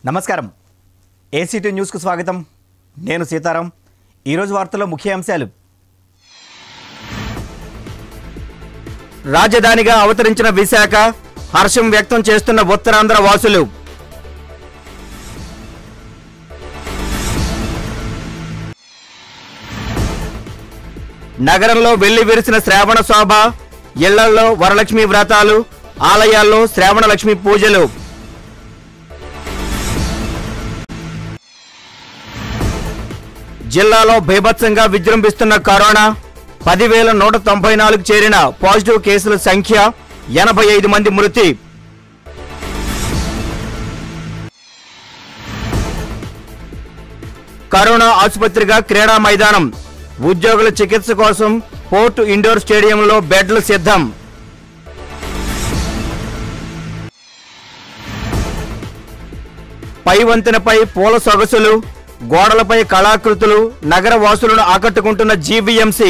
నమస్కారం ఏసీటీ న్యూస్కు స్వాగతం నేను సీతారాం ఈరోజు వార్తల్లో ముఖ్య అంశాలు రాజధానిగా అవతరించిన విశాఖ హర్షం వ్యక్తం చేస్తున్న ఉత్తరాంధ్ర వాసులు నగరంలో వెళ్లి విరిసిన శ్రావణ శోభ ఇళ్లల్లో వరలక్ష్మి వ్రతాలు ఆలయాల్లో శ్రావణ లక్ష్మి పూజలు జిల్లాలో బీభత్సంగా విజృంభిస్తున్న కరోనా పదివేల నూట తొంభై నాలుగు చేరిన పాజిటివ్ కేసుల సంఖ్య ఎనభై ఐదు మంది మృతి కరోనా ఆసుపత్రిగా క్రీడా మైదానం ఉద్యోగుల చికిత్స కోసం పోర్టు ఇండోర్ స్టేడియంలో బెడ్లు సిద్ధం పై వంతెనపై పూల సొగసులు గోడలపై కళాకృతులు నగర వాసులను ఆకట్టుకుంటున్న జీవీఎంసీ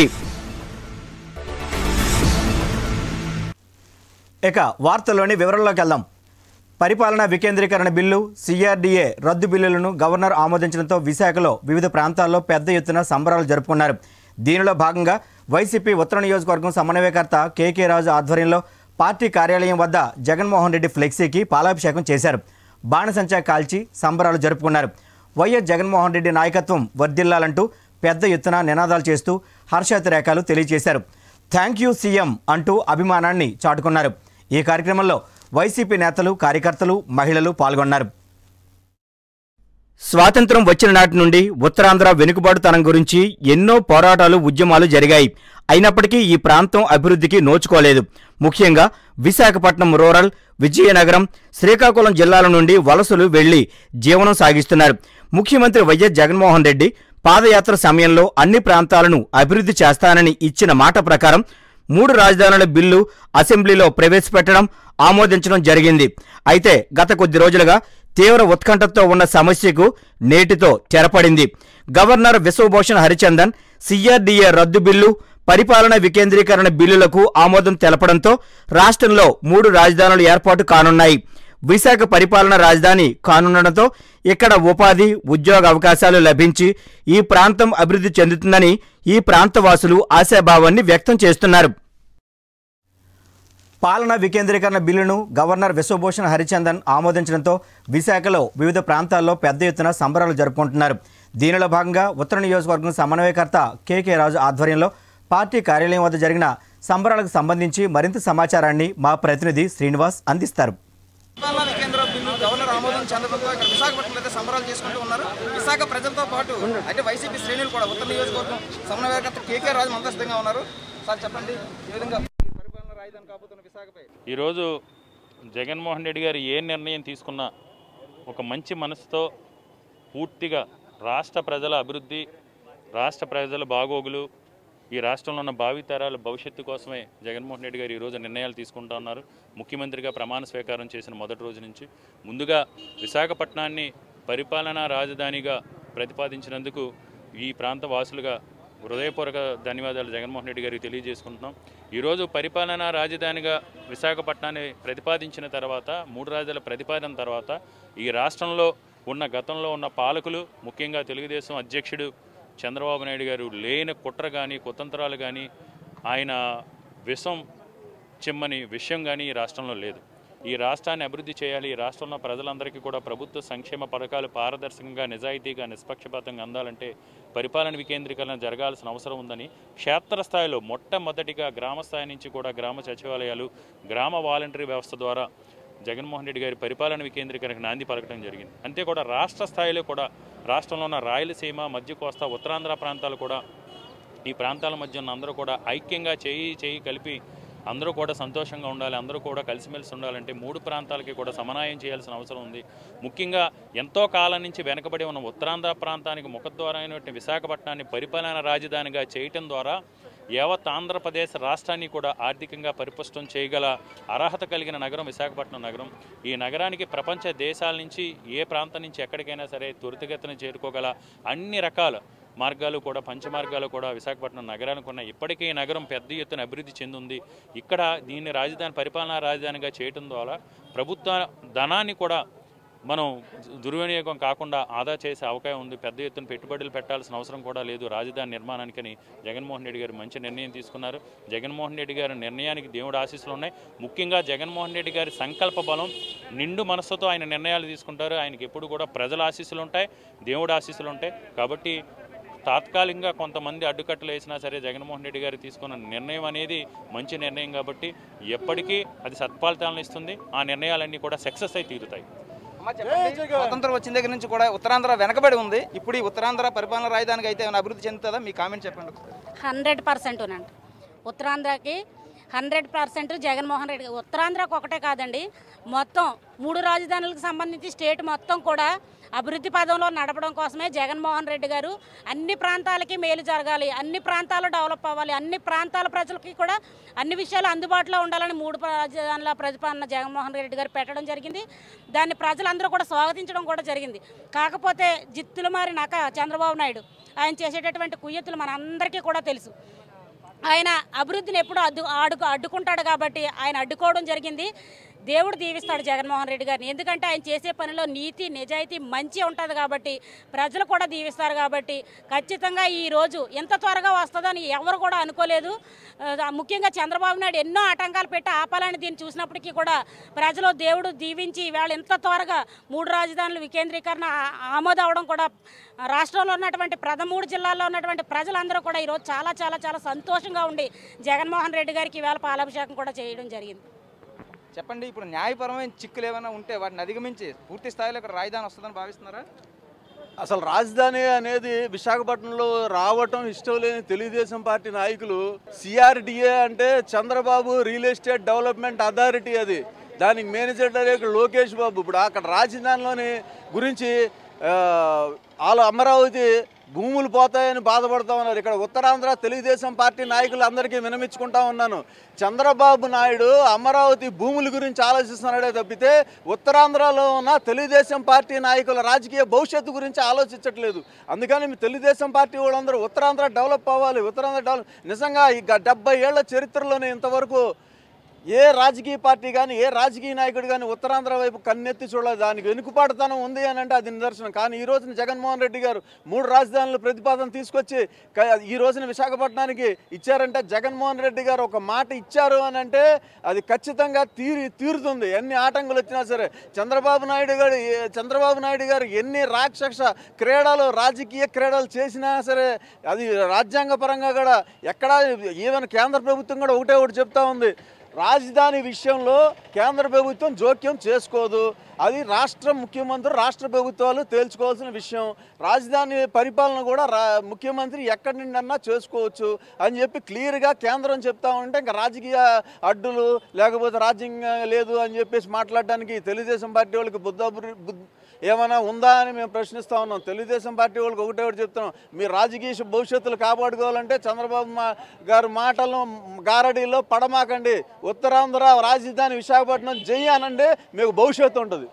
ఇక వార్తల్లోని వివరంలోకి వెళ్దాం పరిపాలనా వికేంద్రీకరణ బిల్లు సిఆర్డీఏ రద్దు బిల్లులను గవర్నర్ ఆమోదించడంతో విశాఖలో వివిధ ప్రాంతాల్లో పెద్ద ఎత్తున సంబరాలు జరుపుకున్నారు దీనిలో భాగంగా వైసీపీ ఉత్తర నియోజకవర్గం సమన్వయకర్త కేకే రాజు ఆధ్వర్యంలో పార్టీ కార్యాలయం వద్ద జగన్మోహన్ రెడ్డి ఫ్లెక్సీకి పాలాభిషేకం చేశారు బాణసంచా కాల్చి సంబరాలు జరుపుకున్నారు వైఎస్ జగన్మోహన్ రెడ్డి నాయకత్వం వర్ధిల్లాలంటూ పెద్ద ఎత్తున నినాదాలు చేస్తూ హర్షాతిరేకాలు తెలియజేశారు థ్యాంక్ యూ సీఎం అంటూ అభిమానాన్ని చాటుకున్నారు ఈ కార్యక్రమంలో వైసీపీ నేతలు కార్యకర్తలు మహిళలు పాల్గొన్నారు స్వాతంత్రం వచ్చిన నాటి నుండి ఉత్తరాంధ్ర వెనుకబాటుతనం గురించి ఎన్నో పోరాటాలు ఉద్యమాలు జరిగాయి అయినప్పటికీ ఈ ప్రాంతం అభివృద్ధికి నోచుకోలేదు ముఖ్యంగా విశాఖపట్నం రూరల్ విజయనగరం శ్రీకాకుళం జిల్లాల నుండి వలసలు వెళ్లి జీవనం సాగిస్తున్నారు ముఖ్యమంత్రి వైఎస్ జగన్మోహన్ రెడ్డి పాదయాత్ర సమయంలో అన్ని ప్రాంతాలను అభివృద్ధి చేస్తానని ఇచ్చిన మాట ప్రకారం మూడు రాజధానుల బిల్లు అసెంబ్లీలో ప్రవేశపెట్టడం ఆమోదించడం జరిగింది అయితే గత కొద్ది రోజులుగా తీవ్ర ఉత్కంఠతో ఉన్న సమస్యకు నేటితో తెరపడింది గవర్నర్ విశ్వభూషణ్ హరిచందన్ సిఆర్డీఏ రద్దు బిల్లు పరిపాలన వికేంద్రీకరణ బిల్లులకు ఆమోదం తెలపడంతో రాష్ట్రంలో మూడు రాజధానులు ఏర్పాటు కానున్నాయి విశాఖ పరిపాలన రాజధాని కానుండటంతో ఇక్కడ ఉపాధి ఉద్యోగ అవకాశాలు లభించి ఈ ప్రాంతం అభివృద్ధి చెందుతుందని ఈ ప్రాంతవాసులు ఆశాభావాన్ని వ్యక్తం చేస్తున్నారు పాలనా వికేంద్రీకరణ బిల్లును గవర్నర్ విశ్వభూషణ్ హరిచందన్ ఆమోదించడంతో విశాఖలో వివిధ ప్రాంతాల్లో పెద్ద ఎత్తున సంబరాలు జరుపుకుంటున్నారు దీనిలో భాగంగా ఉత్తర నియోజకవర్గం సమన్వయకర్త కేకే రాజు ఆధ్వర్యంలో పార్టీ కార్యాలయం వద్ద జరిగిన సంబరాలకు సంబంధించి మరింత సమాచారాన్ని మా ప్రతినిధి శ్రీనివాస్ అందిస్తారు పరిపాలనా కేంద్ర బిల్లు గవర్నర్ ఆమోదం చెందడంతో ఇక్కడ విశాఖపట్నంలో అయితే సంబరాలు చేసుకుంటూ ఉన్నారు విశాఖ ప్రజలతో పాటు అంటే వైసీపీ శ్రేణులు కూడా ఉత్తర నియోజకవర్గం సమన్వయకర్త కేకే రాజు మనతో సిద్ధంగా ఉన్నారు సార్ చెప్పండి ఏ విధంగా ఈ పరిపాలన రాజధాని కాబోతున్న విశాఖపై ఈరోజు జగన్మోహన్ రెడ్డి గారు ఏ నిర్ణయం తీసుకున్నా ఒక మంచి మనసుతో పూర్తిగా రాష్ట్ర ప్రజల అభివృద్ధి రాష్ట్ర ప్రజల బాగోగులు ఈ రాష్ట్రంలో ఉన్న భావితరాల భవిష్యత్తు కోసమే జగన్మోహన్ రెడ్డి గారు ఈరోజు నిర్ణయాలు తీసుకుంటా ఉన్నారు ముఖ్యమంత్రిగా ప్రమాణ స్వీకారం చేసిన మొదటి రోజు నుంచి ముందుగా విశాఖపట్నాన్ని పరిపాలనా రాజధానిగా ప్రతిపాదించినందుకు ఈ ప్రాంత వాసులుగా హృదయపూర్వక ధన్యవాదాలు జగన్మోహన్ రెడ్డి గారికి తెలియజేసుకుంటున్నాం ఈరోజు పరిపాలనా రాజధానిగా విశాఖపట్నాన్ని ప్రతిపాదించిన తర్వాత మూడు రాజ్యాల ప్రతిపాదన తర్వాత ఈ రాష్ట్రంలో ఉన్న గతంలో ఉన్న పాలకులు ముఖ్యంగా తెలుగుదేశం అధ్యక్షుడు చంద్రబాబు నాయుడు గారు లేని కుట్ర కానీ కుతంత్రాలు కానీ ఆయన విషం చిమ్మని విషయం కానీ ఈ రాష్ట్రంలో లేదు ఈ రాష్ట్రాన్ని అభివృద్ధి చేయాలి ఈ రాష్ట్రంలో ప్రజలందరికీ కూడా ప్రభుత్వ సంక్షేమ పథకాలు పారదర్శకంగా నిజాయితీగా నిష్పక్షపాతంగా అందాలంటే పరిపాలన వికేంద్రీకరణ జరగాల్సిన అవసరం ఉందని క్షేత్రస్థాయిలో మొట్టమొదటిగా గ్రామ స్థాయి నుంచి కూడా గ్రామ సచివాలయాలు గ్రామ వాలంటరీ వ్యవస్థ ద్వారా జగన్మోహన్ రెడ్డి గారి పరిపాలన వికేంద్రీకరణకు నాంది పలకడం జరిగింది అంతే కూడా రాష్ట్ర స్థాయిలో కూడా రాష్ట్రంలో ఉన్న రాయలసీమ మధ్య కోస్తా ఉత్తరాంధ్ర ప్రాంతాలు కూడా ఈ ప్రాంతాల మధ్య ఉన్న అందరూ కూడా ఐక్యంగా చేయి చేయి కలిపి అందరూ కూడా సంతోషంగా ఉండాలి అందరూ కూడా కలిసిమెలిసి ఉండాలంటే మూడు ప్రాంతాలకి కూడా సమన్వయం చేయాల్సిన అవసరం ఉంది ముఖ్యంగా ఎంతో కాలం నుంచి వెనకబడి ఉన్న ఉత్తరాంధ్ర ప్రాంతానికి ముఖద్వారం అయినటువంటి విశాఖపట్నాన్ని పరిపాలన రాజధానిగా చేయటం ద్వారా యావత్ ఆంధ్రప్రదేశ్ రాష్ట్రాన్ని కూడా ఆర్థికంగా పరిపుష్టం చేయగల అర్హత కలిగిన నగరం విశాఖపట్నం నగరం ఈ నగరానికి ప్రపంచ దేశాల నుంచి ఏ ప్రాంతం నుంచి ఎక్కడికైనా సరే త్వరితగతిన చేరుకోగల అన్ని రకాల మార్గాలు కూడా పంచమార్గాలు కూడా విశాఖపట్నం నగరానికి ఉన్నాయి ఇప్పటికీ ఈ నగరం పెద్ద ఎత్తున అభివృద్ధి చెందింది ఇక్కడ దీన్ని రాజధాని పరిపాలనా రాజధానిగా చేయటం ద్వారా ప్రభుత్వ ధనాన్ని కూడా మనం దుర్వినియోగం కాకుండా ఆదా చేసే అవకాశం ఉంది పెద్ద ఎత్తున పెట్టుబడులు పెట్టాల్సిన అవసరం కూడా లేదు రాజధాని నిర్మాణానికని జగన్మోహన్ రెడ్డి గారు మంచి నిర్ణయం తీసుకున్నారు జగన్మోహన్ రెడ్డి గారి నిర్ణయానికి దేవుడు ఆశీస్సులు ఉన్నాయి ముఖ్యంగా జగన్మోహన్ రెడ్డి గారి సంకల్ప బలం నిండు మనస్సుతో ఆయన నిర్ణయాలు తీసుకుంటారు ఆయనకి ఎప్పుడు కూడా ప్రజల ఆశీస్సులు ఉంటాయి దేవుడు ఆశీస్సులు ఉంటాయి కాబట్టి తాత్కాలికంగా కొంతమంది అడ్డుకట్టలు వేసినా సరే జగన్మోహన్ రెడ్డి గారు తీసుకున్న నిర్ణయం అనేది మంచి నిర్ణయం కాబట్టి ఎప్పటికీ అది సత్ఫలితాలను ఇస్తుంది ఆ నిర్ణయాలన్నీ కూడా సక్సెస్ అయి తీరుతాయి అమ్మా చెప్పండి స్వతంత్రం వచ్చిన దగ్గర నుంచి కూడా ఉత్తరాంధ్ర వెనకబడి ఉంది ఇప్పుడు ఈ ఉత్తరాంధ్ర పరిపాలన రాజధానికి అయితే ఏమైనా అభివృద్ధి చెందుతుందా మీ కామెంట్ చెప్పండి హండ్రెడ్ పర్సెంట్ అండి ఉత్తరాంధ్రకి హండ్రెడ్ పర్సెంట్ జగన్మోహన్ రెడ్డి ఉత్తరాంధ్రకు ఒకటే కాదండి మొత్తం మూడు రాజధానులకు సంబంధించి స్టేట్ మొత్తం కూడా అభివృద్ధి పదంలో నడపడం కోసమే జగన్మోహన్ రెడ్డి గారు అన్ని ప్రాంతాలకి మేలు జరగాలి అన్ని ప్రాంతాలు డెవలప్ అవ్వాలి అన్ని ప్రాంతాల ప్రజలకి కూడా అన్ని విషయాలు అందుబాటులో ఉండాలని మూడు రాజధానుల ప్రతిపాదన జగన్మోహన్ రెడ్డి గారు పెట్టడం జరిగింది దాన్ని ప్రజలందరూ కూడా స్వాగతించడం కూడా జరిగింది కాకపోతే జిత్తులు మారినాక చంద్రబాబు నాయుడు ఆయన చేసేటటువంటి కుయ్యతులు మనందరికీ కూడా తెలుసు ఆయన అభివృద్ధిని ఎప్పుడు అడ్డు అడ్డు అడ్డుకుంటాడు కాబట్టి ఆయన అడ్డుకోవడం జరిగింది దేవుడు దీవిస్తాడు జగన్మోహన్ రెడ్డి గారిని ఎందుకంటే ఆయన చేసే పనిలో నీతి నిజాయితీ మంచి ఉంటుంది కాబట్టి ప్రజలు కూడా దీవిస్తారు కాబట్టి ఖచ్చితంగా ఈ రోజు ఎంత త్వరగా వస్తుందని ఎవరు కూడా అనుకోలేదు ఆ, ముఖ్యంగా చంద్రబాబు నాయుడు ఎన్నో ఆటంకాలు పెట్టి ఆపాలని దీన్ని చూసినప్పటికీ కూడా ప్రజలు దేవుడు దీవించి ఈవేళ ఎంత త్వరగా మూడు రాజధానులు వికేంద్రీకరణ ఆ- ఆమోదం అవడం కూడా రాష్ట్రంలో ఉన్నటువంటి ప్రథమ మూడు జిల్లాల్లో ఉన్నటువంటి ప్రజలందరూ కూడా ఈరోజు చాలా చాలా చాలా సంతోషంగా ఉండి జగన్మోహన్ రెడ్డి గారికి ఈవేళ పాలాభిషేకం కూడా చేయడం జరిగింది చెప్పండి ఇప్పుడు న్యాయపరమైన చిక్కులు ఏమైనా ఉంటే వాటిని అధిగమించి పూర్తి స్థాయిలో ఇక్కడ రాజధాని వస్తుందని భావిస్తున్నారా అసలు రాజధాని అనేది విశాఖపట్నంలో రావటం ఇష్టం లేని తెలుగుదేశం పార్టీ నాయకులు సిఆర్డిఏ అంటే Chandrababu real estate development authority అది దానికి మేనేజర్ డైరెక్టర్ లోకేష్ బాబు ఇప్పుడు అక్కడ రాజధానిలోని గురించి ఆ, వాళ్ళ అమరావతి భూములు పోతాయని బాధపడతా ఉన్నారు ఇక్కడ ఉత్తరాంధ్ర తెలుగుదేశం పార్టీ నాయకులు అందరికీ వినమించుకుంటా ఉన్నాను చంద్రబాబు నాయుడు అమరావతి భూముల గురించి ఆలోచిస్తున్నాడే తప్పితే ఉత్తరాంధ్రలో ఉన్న తెలుగుదేశం పార్టీ నాయకుల రాజకీయ భవిష్యత్తు గురించి ఆలోచించట్లేదు అందుకని మీ తెలుగుదేశం పార్టీ వాళ్ళందరూ ఉత్తరాంధ్ర డెవలప్ అవ్వాలి ఉత్తరాంధ్ర డెవలప్ నిజంగా ఈ గ- డెబ్బై ఏళ్ల చరిత్రలోనే ఇంతవరకు ఏ రాజకీయ పార్టీ కానీ ఏ రాజకీయ నాయకుడు కానీ ఉత్తరాంధ్ర వైపు కన్నెత్తి చూడలేదు దానికి వెనుకపాటుతనం ఉంది అని అంటే అది నిదర్శనం కానీ ఈ రోజున జగన్మోహన్ రెడ్డి గారు మూడు రాజధానుల ప్రతిపాదన తీసుకొచ్చి క- ఈ రోజున విశాఖపట్నానికి ఇచ్చారంటే జగన్మోహన్ రెడ్డి గారు ఒక మాట ఇచ్చారు అని అంటే అది ఖచ్చితంగా తీరి తీరుతుంది ఎన్ని ఆటంకులు వచ్చినా సరే చంద్రబాబు నాయుడు గారు ఏ- చంద్రబాబు నాయుడు గారు ఎన్ని రాక్షస క్రీడలు రాజకీయ క్రీడలు చేసినా సరే అది రాజ్యాంగ పరంగా కూడా ఎక్కడా ఈవెన్ కేంద్ర ప్రభుత్వం కూడా ఒకటే ఒకటి చెప్తా ఉంది రాజధాని విషయంలో కేంద్ర ప్రభుత్వం జోక్యం చేసుకోదు అది రాష్ట్ర ముఖ్యమంత్రి రాష్ట్ర ప్రభుత్వాలు తేల్చుకోవాల్సిన విషయం రాజధాని పరిపాలన కూడా రా ముఖ్యమంత్రి ఎక్కడి నుండన్నా చేసుకోవచ్చు అని చెప్పి క్లియర్గా కేంద్రం చెప్తా ఉంటే ఇంకా రాజకీయ అడ్డులు లేకపోతే రాజ్యాంగం లేదు అని చెప్పేసి మాట్లాడడానికి తెలుగుదేశం పార్టీ వాళ్ళకి బుద్ధ బుద్ధి ఏమైనా ఉందా అని మేము ప్రశ్నిస్తా ఉన్నాం తెలుగుదేశం పార్టీ వాళ్ళకి ఒకటే ఒకటి చెప్తున్నాం మీ రాజకీయ భవిష్యత్తులు కాపాడుకోవాలంటే చంద్రబాబు మా గారి మాటలను గారడీలో పడమాకండి ఉత్తరాంధ్ర రాజధాని విశాఖపట్నం జై అనండి మీకు భవిష్యత్తు ఉంటుంది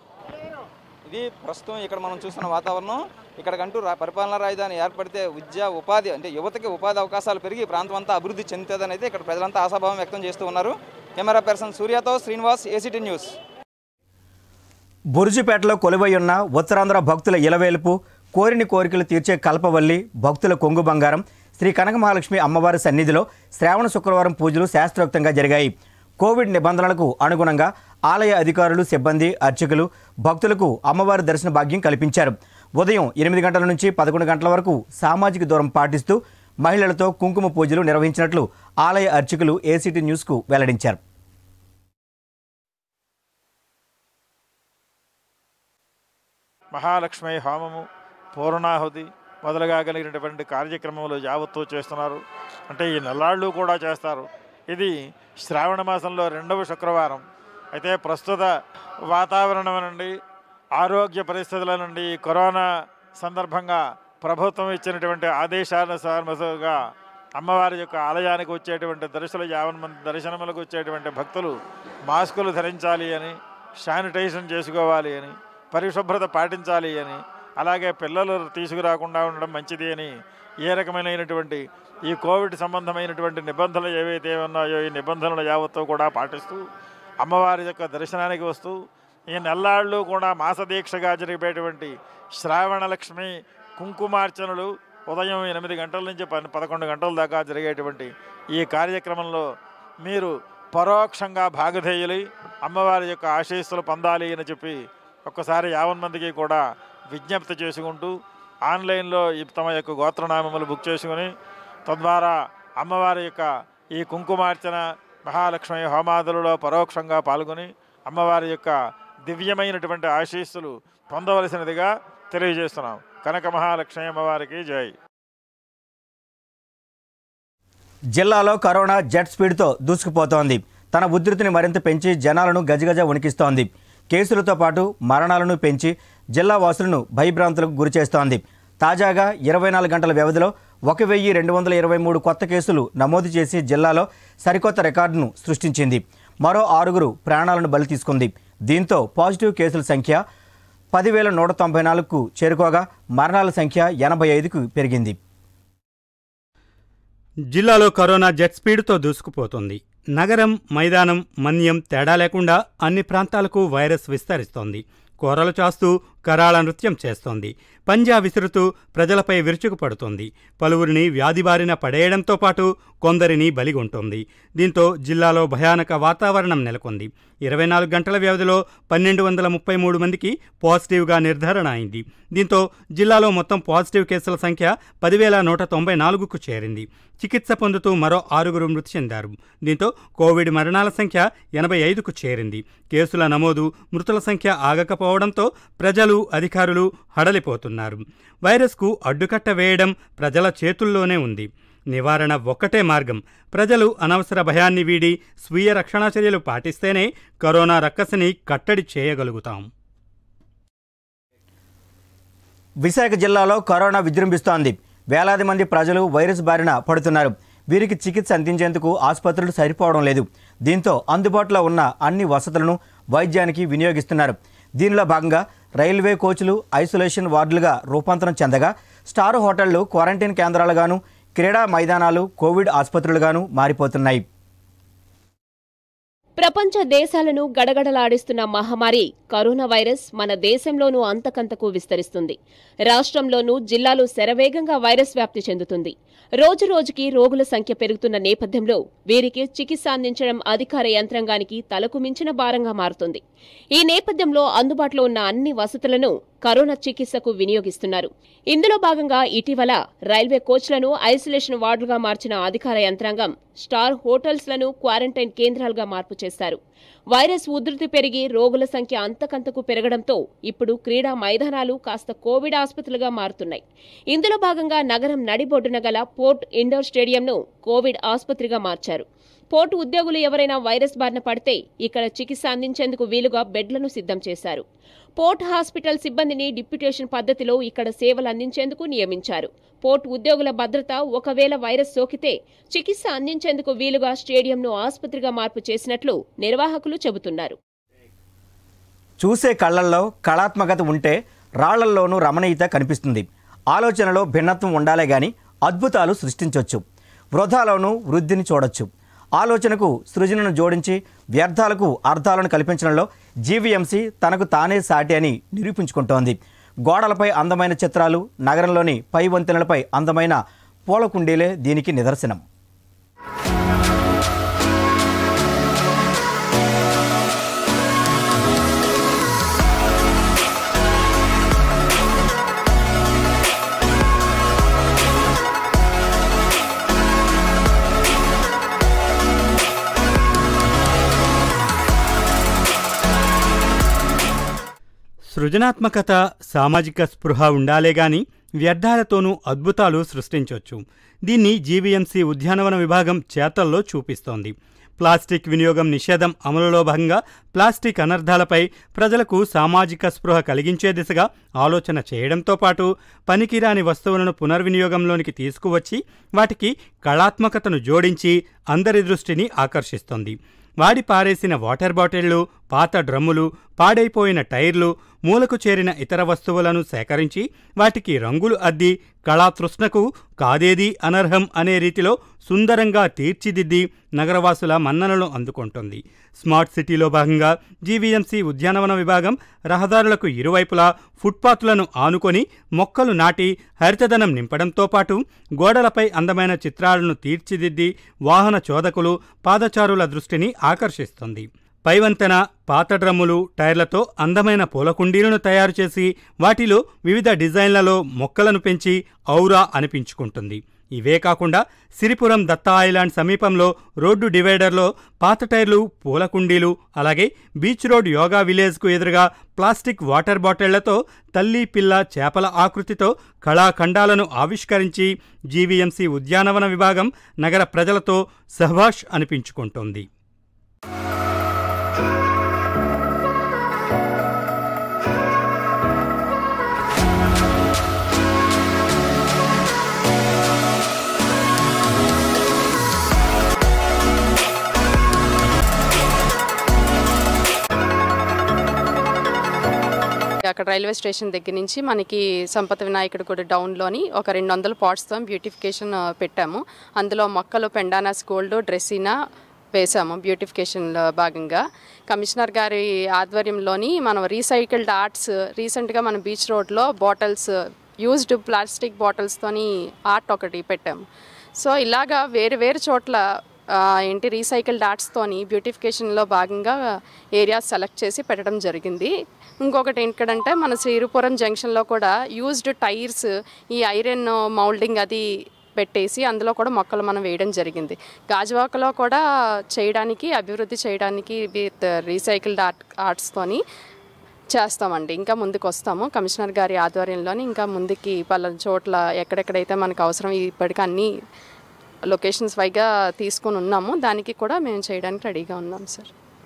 ఇది ప్రస్తుతం ఇక్కడ మనం చూస్తున్న వాతావరణం ఇక్కడికంటూ రా- పరిపాలనా రాజధాని ఏర్పడితే విద్య ఉపాధి అంటే యువతకి ఉపాధి అవకాశాలు పెరిగి ఈ ప్రాంతం అంతా అభివృద్ధి చెందుతుందని అయితే ఇక్కడ ప్రజలంతా ఆశాభావం వ్యక్తం చేస్తూ ఉన్నారు కెమెరా పర్సన్ సూర్యతో శ్రీనివాస్ ఏసీటీ న్యూస్ బురుజుపేటలో కొలువై ఉన్న ఉత్తరాంధ్ర భక్తుల ఇలవేలుపు కోరిని కోరికలు తీర్చే కల్పవల్లి భక్తుల కొంగు బంగారం శ్రీ కనక మహాలక్ష్మి అమ్మవారి సన్నిధిలో శ్రావణ శుక్రవారం పూజలు శాస్త్రోక్తంగా జరిగాయి కోవిడ్ నిబంధనలకు అనుగుణంగా ఆలయ అధికారులు సిబ్బంది అర్చకులు భక్తులకు అమ్మవారి దర్శన భాగ్యం కల్పించారు ఉదయం ఎనిమిది గంటల నుంచి పదకొండు గంటల వరకు సామాజిక దూరం పాటిస్తూ మహిళలతో కుంకుమ పూజలు నిర్వహించినట్లు ఆలయ అర్చకులు ఏసీటీ న్యూస్కు వెల్లడించారు మహాలక్ష్మి హోమము పూర్ణాహుతి మొదలుగా కలిగినటువంటి కార్యక్రమములు యావత్తూ చేస్తున్నారు అంటే ఈ నెల్లాళ్ళు కూడా చేస్తారు ఇది శ్రావణ మాసంలో రెండవ శుక్రవారం అయితే ప్రస్తుత వాతావరణం నుండి ఆరోగ్య పరిస్థితుల నుండి కరోనా సందర్భంగా ప్రభుత్వం ఇచ్చినటువంటి ఆదేశానుసారముగా అమ్మవారి యొక్క ఆలయానికి వచ్చేటువంటి దర్శన యావన్ మంది దర్శనములకు వచ్చేటువంటి భక్తులు మాస్కులు ధరించాలి అని శానిటైజేషన్ చేసుకోవాలి అని పరిశుభ్రత పాటించాలి అని అలాగే పిల్లలు తీసుకురాకుండా ఉండడం మంచిది అని ఏ రకమైనటువంటి ఈ కోవిడ్ సంబంధమైనటువంటి నిబంధనలు ఏవైతే ఉన్నాయో ఈ నిబంధనలు యావత్తూ కూడా పాటిస్తూ అమ్మవారి యొక్క దర్శనానికి వస్తూ ఈ నెల్లాళ్ళు కూడా మాసదీక్షగా జరిపేటువంటి శ్రావణలక్ష్మి కుంకుమార్చనలు ఉదయం ఎనిమిది గంటల నుంచి పన్ పదకొండు గంటల దాకా జరిగేటువంటి ఈ కార్యక్రమంలో మీరు పరోక్షంగా భాగధేయులై అమ్మవారి యొక్క ఆశీస్సులు పొందాలి అని చెప్పి ఒక్కసారి యావన్ మందికి కూడా విజ్ఞప్తి చేసుకుంటూ ఆన్లైన్లో ఈ తమ యొక్క గోత్రనామములు బుక్ చేసుకుని తద్వారా అమ్మవారి యొక్క ఈ కుంకుమార్చన మహాలక్ష్మి హోమాదులలో పరోక్షంగా పాల్గొని అమ్మవారి యొక్క దివ్యమైనటువంటి ఆశీస్సులు పొందవలసినదిగా తెలియజేస్తున్నాం కనక మహాలక్ష్మి అమ్మవారికి జై జిల్లాలో కరోనా జెట్ స్పీడ్తో దూసుకుపోతోంది తన ఉధృతిని మరింత పెంచి జనాలను గజగజ వణికిస్తోంది కేసులతో పాటు మరణాలను పెంచి జిల్లా వాసులను భయభ్రాంతులకు గురిచేస్తోంది తాజాగా ఇరవై నాలుగు గంటల వ్యవధిలో ఒక వెయ్యి రెండు వందల ఇరవై మూడు కొత్త కేసులు నమోదు చేసి జిల్లాలో సరికొత్త రికార్డును సృష్టించింది మరో ఆరుగురు ప్రాణాలను బలి తీసుకుంది దీంతో పాజిటివ్ కేసుల సంఖ్య పదివేల నూట తొంభై నాలుగుకు చేరుకోగా మరణాల సంఖ్య ఎనభై ఐదుకు పెరిగింది జిల్లాలో కరోనా జెట్ స్పీడ్తో దూసుకుపోతోంది నగరం మైదానం మన్యం తేడా లేకుండా అన్ని ప్రాంతాలకు వైరస్ విస్తరిస్తోంది కూరలు చాస్తూ కరాళ నృత్యం చేస్తోంది పంజా విసురుతూ ప్రజలపై విరుచుకుపడుతోంది పలువురిని వ్యాధి బారిన పడేయడంతో పాటు కొందరిని బలిగొంటోంది దీంతో జిల్లాలో భయానక వాతావరణం నెలకొంది ఇరవై నాలుగు గంటల వ్యవధిలో పన్నెండు వందల ముప్పై మూడు మందికి పాజిటివ్గా నిర్ధారణ అయింది దీంతో జిల్లాలో మొత్తం పాజిటివ్ కేసుల సంఖ్య పదివేల నూట తొంభై నాలుగుకు చేరింది చికిత్స పొందుతూ మరో ఆరుగురు మృతి చెందారు దీంతో కోవిడ్ మరణాల సంఖ్య ఎనభై ఐదుకు చేరింది కేసుల నమోదు మృతుల సంఖ్య ఆగకపోవడంతో ప్రజలు అధికారులు హడలిపోతున్నారు వైరస్కు అడ్డుకట్ట వేయడం ప్రజల చేతుల్లోనే ఉంది నివారణ ఒక్కటే మార్గం ప్రజలు అనవసర భయాన్ని వీడి స్వీయ రక్షణా చర్యలు పాటిస్తేనే కరోనా రక్కసిని కట్టడి చేయగలుగుతాం విశాఖ జిల్లాలో కరోనా విజృంభిస్తోంది వేలాది మంది ప్రజలు వైరస్ బారిన పడుతున్నారు వీరికి చికిత్స అందించేందుకు ఆసుపత్రులు సరిపోవడం లేదు దీంతో అందుబాటులో ఉన్న అన్ని వసతులను వైద్యానికి వినియోగిస్తున్నారు దీనిలో భాగంగా రైల్వే కోచ్లు ఐసోలేషన్ వార్డులుగా రూపాంతరం చెందగా స్టార్ హోటళ్లు క్వారంటైన్ కేంద్రాలుగాను క్రీడా మైదానాలు కోవిడ్ ఆసుపత్రులుగాను మారిపోతున్నాయి ప్రపంచ దేశాలను గడగడలాడిస్తున్న మహమ్మారి కరోనా వైరస్ మన దేశంలోనూ అంతకంతకు విస్తరిస్తుంది రాష్ట్రంలోనూ జిల్లాలో శరవేగంగా వైరస్ వ్యాప్తి చెందుతుంది రోజురోజుకి రోగుల సంఖ్య పెరుగుతున్న నేపథ్యంలో వీరికి చికిత్స అందించడం అధికార యంత్రాంగానికి తలకు మించిన భారంగా మారుతుంది ఈ నేపథ్యంలో అందుబాటులో ఉన్న అన్ని వసతులను కరోనా చికిత్సకు వినియోగిస్తున్నారు ఇందులో భాగంగా ఇటీవల రైల్వే కోచ్లను ఐసోలేషన్ వార్డులుగా మార్చిన అధికార యంత్రాంగం స్టార్ హోటల్స్లను క్వారంటైన్ కేంద్రాలుగా మార్పు చేశారు వైరస్ ఉధృతి పెరిగి రోగుల సంఖ్య అంతకంతకు పెరగడంతో ఇప్పుడు క్రీడా మైదానాలు కాస్త కోవిడ్ ఆసుపత్రులుగా మారుతున్నాయి ఇందులో భాగంగా నగరం నడిబొడ్డున గల పోర్ట్ ఇండోర్ స్టేడియంను కోవిడ్ ఆసుపత్రిగా మార్చారు పోర్టు ఉద్యోగులు ఎవరైనా వైరస్ బారిన పడితే ఇక్కడ చికిత్స అందించేందుకు వీలుగా బెడ్లను సిద్ధం చేశారు పోర్ట్ హాస్పిటల్ సిబ్బందిని డిప్యూటేషన్ పద్ధతిలో ఇక్కడ సేవలు అందించేందుకు నియమించారు పోర్ట్ ఉద్యోగుల భద్రత ఒకవేళ వైరస్ సోకితే చికిత్స అందించేందుకు వీలుగా స్టేడియంను ఆసుపత్రిగా మార్పు చేసినట్లు నిర్వాహకులు చెబుతున్నారు చూసే కళ్ళల్లో కళాత్మకత ఉంటే రాళ్లల్లోనూ రమణీయత కనిపిస్తుంది ఆలోచనలో భిన్నత్వం ఉండాలే గాని అద్భుతాలు సృష్టించవచ్చు వృధాలోనూ వృద్ధిని చూడొచ్చు ఆలోచనకు సృజనను జోడించి వ్యర్థాలకు అర్థాలను కల్పించడంలో జీవీఎంసీ తనకు తానే సాటి అని నిరూపించుకుంటోంది గోడలపై అందమైన చిత్రాలు నగరంలోని పై వంతెనలపై అందమైన పూల కుండీలే దీనికి నిదర్శనం సృజనాత్మకత సామాజిక స్పృహ ఉండాలే గాని వ్యర్థాలతోనూ అద్భుతాలు సృష్టించవచ్చు దీన్ని జీవీఎంసీ ఉద్యానవన విభాగం చేతల్లో చూపిస్తోంది ప్లాస్టిక్ వినియోగం నిషేధం అమలులో భాగంగా ప్లాస్టిక్ అనర్థాలపై ప్రజలకు సామాజిక స్పృహ కలిగించే దిశగా ఆలోచన చేయడంతో పాటు పనికిరాని వస్తువులను పునర్వినియోగంలోనికి తీసుకువచ్చి వాటికి కళాత్మకతను జోడించి అందరి దృష్టిని ఆకర్షిస్తోంది వాడి పారేసిన వాటర్ బాటిళ్లు పాత డ్రమ్ములు పాడైపోయిన టైర్లు మూలకు చేరిన ఇతర వస్తువులను సేకరించి వాటికి రంగులు అద్ది కళాతృష్ణకు కాదేది అనర్హం అనే రీతిలో సుందరంగా తీర్చిదిద్ది నగరవాసుల మన్ననలు అందుకుంటుంది స్మార్ట్ సిటీలో భాగంగా జీవీఎంసీ ఉద్యానవన విభాగం రహదారులకు ఇరువైపులా ఫుట్పాత్లను ఆనుకొని మొక్కలు నాటి హరితదనం నింపడంతో పాటు గోడలపై అందమైన చిత్రాలను తీర్చిదిద్ది వాహన చోదకులు పాదచారుల దృష్టిని ఆకర్షిస్తుంది పైవంతెన పాత డ్రమ్ములు టైర్లతో అందమైన పూల కుండీలను తయారు చేసి వాటిలో వివిధ డిజైన్లలో మొక్కలను పెంచి ఔరా అనిపించుకుంటుంది ఇవే కాకుండా సిరిపురం దత్తా ఐలాండ్ సమీపంలో రోడ్డు డివైడర్లో పాత టైర్లు పూల కుండీలు అలాగే బీచ్ రోడ్ యోగా విలేజ్కు ఎదురుగా ప్లాస్టిక్ వాటర్ బాటిళ్లతో తల్లి పిల్ల చేపల ఆకృతితో కళాఖండాలను ఆవిష్కరించి జీవీఎంసీ ఉద్యానవన విభాగం నగర ప్రజలతో సహబాష్ అనిపించుకుంటోంది అక్కడ రైల్వే స్టేషన్ దగ్గర నుంచి మనకి సంపత వినాయకుడు గుడి డౌన్లోని ఒక రెండు వందల పాట్స్తో బ్యూటిఫికేషన్ ఆ, పెట్టాము అందులో మొక్కలు పెండానాస్ గోల్డ్ డ్రెస్సినా వేసాము బ్యూటిఫికేషన్లో భాగంగా కమిషనర్ గారి ఆధ్వర్యంలోని మనం రీసైకిల్డ్ ఆర్ట్స్ రీసెంట్గా మన బీచ్ రోడ్లో బాటిల్స్ యూజ్డ్ ప్లాస్టిక్ బాటిల్స్తోని ఆర్ట్ ఒకటి పెట్టాము సో ఇలాగా వేరు వేరు చోట్ల ఆ, ఏంటి రీసైకిల్డ్ ఆర్ట్స్తోని బ్యూటిఫికేషన్లో భాగంగా ఏరియాస్ సెలెక్ట్ చేసి పెట్టడం జరిగింది ఇంకొకటి ఏంటంటే మన శ్రీరుపురం జంక్షన్లో కూడా యూజ్డ్ టైర్స్ ఈ ఐరన్ మౌల్డింగ్ అది పెట్టేసి అందులో కూడా మొక్కలు మనం వేయడం జరిగింది గాజువాకలో కూడా చేయడానికి అభివృద్ధి చేయడానికి విత్ రీసైకిల్డ్ ఆర్ట్ ఆర్ట్స్తోని చేస్తామండి ఇంకా ముందుకు వస్తాము కమిషనర్ గారి ఆధ్వర్యంలోని ఇంకా ముందుకి పలానా చోట్ల ఎక్కడెక్కడైతే మనకు అవసరం ఇప్పటికీ అన్ని లొకేషన్స్ వైగా తీసుకొని ఉన్నాము దానికి కూడా మేము చేయడానికి రెడీగా ఉన్నాం సార్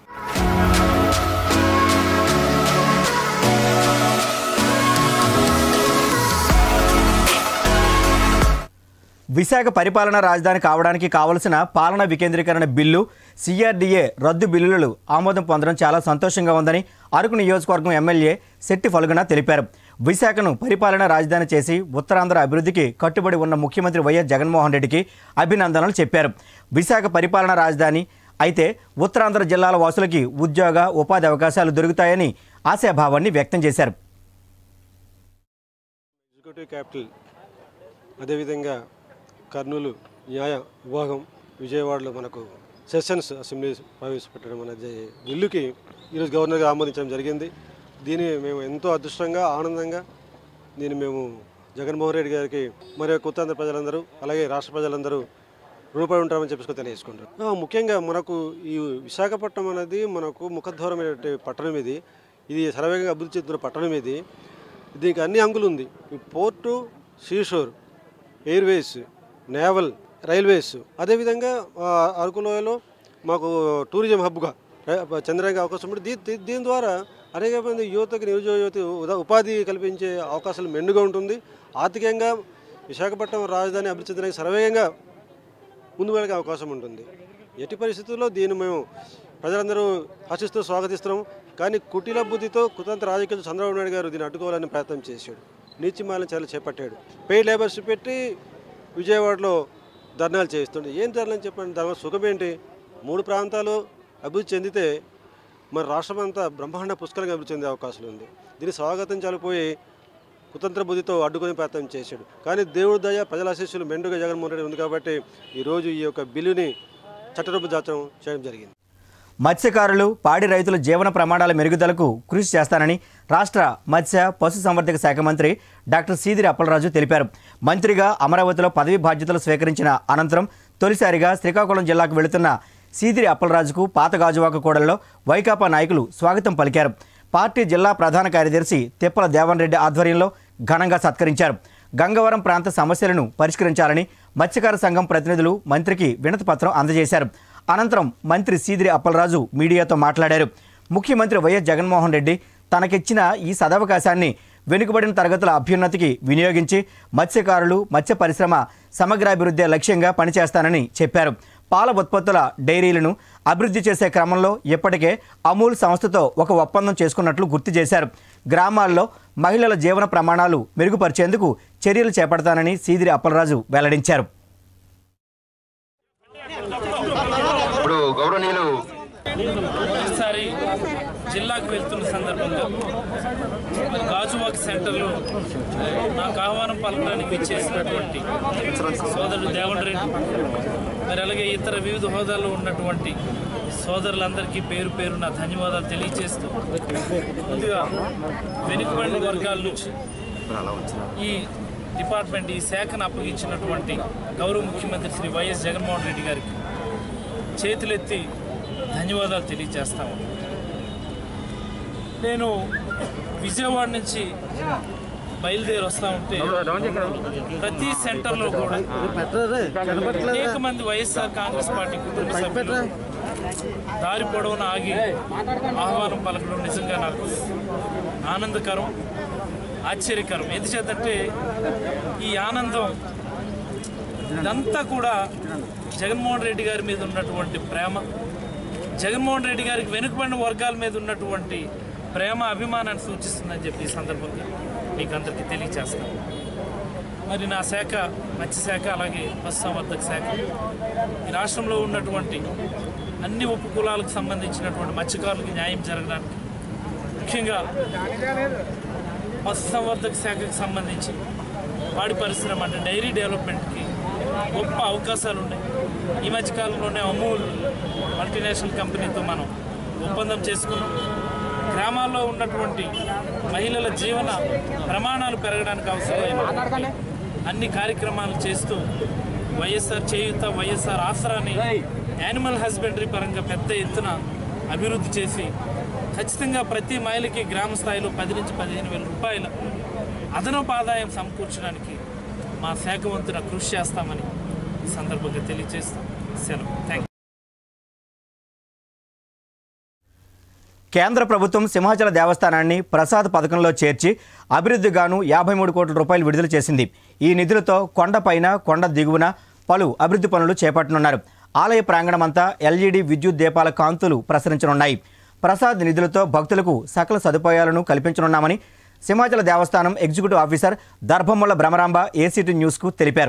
విశాఖ పరిపాలనా రాజధాని కావడానికి కావలసిన పాలనా వికేంద్రీకరణ బిల్లు సిఆర్డీఏ రద్దు బిల్లులు ఆమోదం పొందడం చాలా సంతోషంగా ఉందని అరకు నియోజకవర్గం ఎమ్మెల్యే శెట్టి ఫలుగున తెలిపారు విశాఖను పరిపాలనా రాజధాని చేసి ఉత్తరాంధ్ర అభివృద్ధికి కట్టుబడి ఉన్న ముఖ్యమంత్రి వైఎస్ జగన్మోహన్ రెడ్డికి అభినందనలు చెప్పారు విశాఖ పరిపాలనా రాజధాని అయితే ఉత్తరాంధ్ర జిల్లాల వాసులకి ఉద్యోగ ఉపాధి అవకాశాలు దొరుకుతాయని ఆశాభావాన్ని వ్యక్తం చేశారు ఎగ్జిక్యూటివ్ క్యాపిటల్ అదేవిధంగా కర్నూలు న్యాయ విభాగం విజయవాడలో మనకు సెషన్స్ అసెంబ్లీ ప్రవేశపెట్టడం అనేది బిల్లుకి ఈరోజు గవర్నర్గా ఆమోదించడం జరిగింది దీన్ని మేము ఎంతో అదృష్టంగా ఆనందంగా దీన్ని మేము జగన్మోహన్ రెడ్డి గారికి మరియు ఉత్తరాంధ్ర ప్రజలందరూ అలాగే రాష్ట్ర ప్రజలందరూ రూపాయి ఉంటామని చెప్పేసి తెలియజేసుకుంటారు ఆ, ముఖ్యంగా మనకు ఈ విశాఖపట్నం అనేది మనకు ముఖద్వారమైన పట్టణం ఇది ఇది సర్వేగంగా అభివృద్ధి చెందుతున్న పట్టణం ఇది దీనికి అన్ని అంగులు ఉంది ఈ port seashore airways naval railways అదేవిధంగా ఆ, అరకు లోయలో మాకు టూరిజం హబ్గా ర- చంద్రబాబు అవకాశం ఉంది దీ- దీ- దీని ద్వారా అనేక మంది యువతకి నిరుద్యోగ యువత ఉదా- ఉపాధి కల్పించే అవకాశాలు మెండుగా ఉంటుంది ఆర్థికంగా విశాఖపట్నం రాజధాని అభివృద్ధి చెందడానికి సర్వేగంగా ముందు వెళ్ళే అవకాశం ఉంటుంది ఎట్టి పరిస్థితుల్లో దీన్ని మేము ప్రజలందరూ హర్షిస్తూ స్వాగతిస్తున్నాం కానీ కుటీల బుద్ధితో కుతంత్ర రాజకీయాలు చంద్రబాబు నాయుడు గారు దీన్ని అడ్డుకోవాలని ప్రయత్నం చేశాడు నీచిమాలను చర్యలు చేపట్టాడు పెయిడ్ లేబర్స్ పెట్టి విజయవాడలో ధర్నాలు చేస్తుండే ఏం ధర్నాలు చెప్పండి దాని సుఖం ఏంటి మూడు ప్రాంతాలు అభివృద్ధి చెందితే మన రాష్ట్రం అంతా బ్రహ్మాండ పుష్కలంగా అభివృద్ధి చెందే అవకాశం ఉంది దీన్ని స్వాగతించాలిపోయి కుతంత్ర బుద్ధితో అడ్డుకునే ప్రయత్నం చేశాడు కానీ దేవుడి దయ ప్రజల ఆశీస్సులు మెండుగా జగన్మోహన్ రెడ్డి ఉంది కాబట్టి ఈరోజు ఈ యొక్క బిల్లుని చట్టరూప జాతం చేయడం జరిగింది మత్స్యకారులు పాడి రైతుల జీవన ప్రమాణాల మెరుగుదలకు కృషి చేస్తానని రాష్ట్ర మత్స్య పశుసంవర్ధక శాఖ మంత్రి డాక్టర్ సీదిరి అప్పలరాజు తెలిపారు మంత్రిగా అమరావతిలో పదవి బాధ్యతలు స్వీకరించిన అనంతరం తొలిసారిగా శ్రీకాకుళం జిల్లాకు వెళుతున్న సీదిరి అప్పలరాజుకు పాత గాజువాక కూడల్లో వైకాపా నాయకులు స్వాగతం పలికారు పార్టీ జిల్లా ప్రధాన కార్యదర్శి తిప్పల దేవన్ రెడ్డి ఆధ్వర్యంలో ఘనంగా సత్కరించారు గంగవరం ప్రాంత సమస్యలను పరిష్కరించాలని మత్స్యకార సంఘం ప్రతినిధులు మంత్రికి వినతి పత్రం అందజేశారు అనంతరం మంత్రి సీదిరి అప్పలరాజు మీడియాతో మాట్లాడారు ముఖ్యమంత్రి వైఎస్ జగన్మోహన్ రెడ్డి తనకిచ్చిన ఈ సదవకాశాన్ని వెనుకబడిన తరగతుల అభ్యున్నతికి వినియోగించి మత్స్యకారులు మత్స్య పరిశ్రమ సమగ్రాభివృద్ధి లక్ష్యంగా పనిచేస్తానని చెప్పారు పాల ఉత్పత్తుల డైరీలను అభివృద్ధి చేసే క్రమంలో ఇప్పటికే అమూల్ సంస్థతో ఒక ఒప్పందం చేసుకున్నట్లు గుర్తు చేశారు గ్రామాల్లో మహిళల జీవన ప్రమాణాలు మెరుగుపరిచేందుకు చర్యలు చేపడతానని సీదిరి అప్పలరాజు వెల్లడించారు ఇప్పుడు గౌరవనీయులు ఈసారి జిల్లాకు వెళ్తున్న సందర్భంగా గాజువాక్ సెంటర్లో నాకు ఆహ్వానం పలకడానికి ఇచ్చేసినటువంటి సోదరుడు దేవన్ రెడ్డి మరి అలాగే ఇతర వివిధ హోదాల్లో ఉన్నటువంటి సోదరులందరికీ పేరు పేరు నా ధన్యవాదాలు తెలియజేస్తూ ముందుగా వెనుకబడిన వర్గాల నుంచి ఈ డిపార్ట్మెంట్ ఈ శాఖను అప్పగించినటువంటి గౌరవ ముఖ్యమంత్రి శ్రీ వైఎస్ జగన్మోహన్ రెడ్డి గారికి చేతులెత్తి ధన్యవాదాలు తెలియజేస్తాము నేను విజయవాడ నుంచి బయలుదేరి వస్తా ఉంటే ప్రతి సెంటర్లో కూడా అనేక మంది వైఎస్ఆర్ కాంగ్రెస్ పార్టీ కుటుంబ సభ్యులు దారి పొడవున ఆగి ఆహ్వానం పలకడం నిజంగా నాకు ఆనందకరం ఆశ్చర్యకరం ఎందుచేతంటే ఈ ఆనందం ఇదంతా కూడా జగన్మోహన్ రెడ్డి గారి మీద ఉన్నటువంటి ప్రేమ జగన్మోహన్ రెడ్డి గారికి వెనుకబడిన వర్గాల మీద ఉన్నటువంటి ప్రేమ అభిమానాన్ని సూచిస్తుందని చెప్పి ఈ సందర్భంగా మీకు అందరికీ తెలియచేస్తాను మరి నా శాఖ మత్స్యశాఖ అలాగే పశుసంవర్ధక శాఖ ఈ రాష్ట్రంలో ఉన్నటువంటి అన్ని ఉపకులాలకు సంబంధించినటువంటి మత్స్యకారులకు న్యాయం జరగడానికి ముఖ్యంగా పశుసంవర్ధక శాఖకు సంబంధించి పాడి పరిశ్రమ అంటే డైరీ డెవలప్మెంట్కి గొప్ప అవకాశాలు ఉన్నాయి ఈ మధ్యకాలంలోనే అమూల్ మల్టీనేషనల్ కంపెనీతో మనం ఒప్పందం చేసుకున్నాం గ్రామాల్లో ఉన్నటువంటి మహిళల జీవన ప్రమాణాలు పెరగడానికి అవసరమైన అన్ని కార్యక్రమాలు చేస్తూ వైఎస్ఆర్ చేయుత వైఎస్ఆర్ ఆసరాని యానిమల్ హస్బెండరీ పరంగా పెద్ద ఎత్తున అభివృద్ధి చేసి ఖచ్చితంగా ప్రతి మహిళకి గ్రామ స్థాయిలో పది నుంచి పదిహేను వేల రూపాయల అదనపు ఆదాయం సమకూర్చడానికి మా శాఖ వంతున కృషి చేస్తామని ఈ సందర్భంగా తెలియజేస్తాం సెలవు థ్యాంక్ కేంద్ర ప్రభుత్వం సింహాచల దేవస్థానాన్ని ప్రసాద్ పథకంలో చేర్చి అభివృద్ధిగాను యాభై మూడు కోట్ల రూపాయలు విడుదల చేసింది ఈ నిధులతో కొండపైన కొండ దిగువన పలు అభివృద్ధి పనులు చేపట్టనున్నారు ఆలయ ప్రాంగణమంతా ఎల్ఈడి విద్యుత్ దీపాల కాంతులు ప్రసరించనున్నాయి ప్రసాద్ నిధులతో భక్తులకు సకల సదుపాయాలను కల్పించనున్నామని సింహాచల దేవస్థానం executive officer Darbhamula Bhramaramba ACT న్యూస్కు తెలిపారు